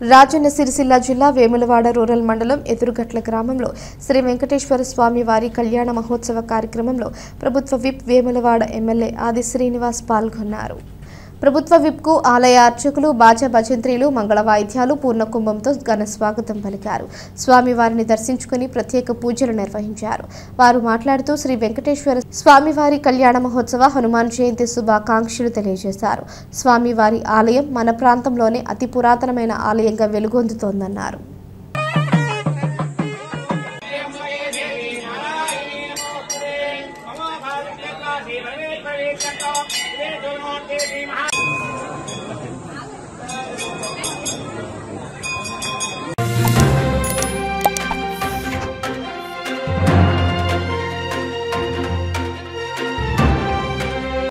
రాజన్న సిరిసిల్ల జిల్లా వేములవాడ రూరల్ మండలం ఎదురుగట్ల గ్రామంలో శ్రీ వెంకటేశ్వర స్వామి వారి కళ్యాణ మహోత్సవ కార్యక్రమంలో ప్రభుత్వ విప్ వేములవాడ ఎమ్మెల్యే ఆది శ్రీనివాస్ పాల్గొన్నారు ప్రభుత్వ విప్కు ఆలయ అర్చకులు బాజా భజంత్రీలు మంగళ వాయిద్యాలు పూర్ణ కుంభంతో ఘన స్వాగతం పలికారు స్వామివారిని దర్శించుకుని ప్రత్యేక పూజలు నిర్వహించారు వారు మాట్లాడుతూ శ్రీ వెంకటేశ్వర స్వామివారి కళ్యాణ మహోత్సవ హనుమాన్ జయంతి శుభాకాంక్షలు తెలియజేశారు స్వామివారి ఆలయం మన ప్రాంతంలోనే అతి పురాతనమైన ఆలయంగా వెలుగొందుతోందన్నారు మమ భారతీయ దేవే ప్రవేశంతో ఇదే దుర్మోర్తే శ్రీ మహా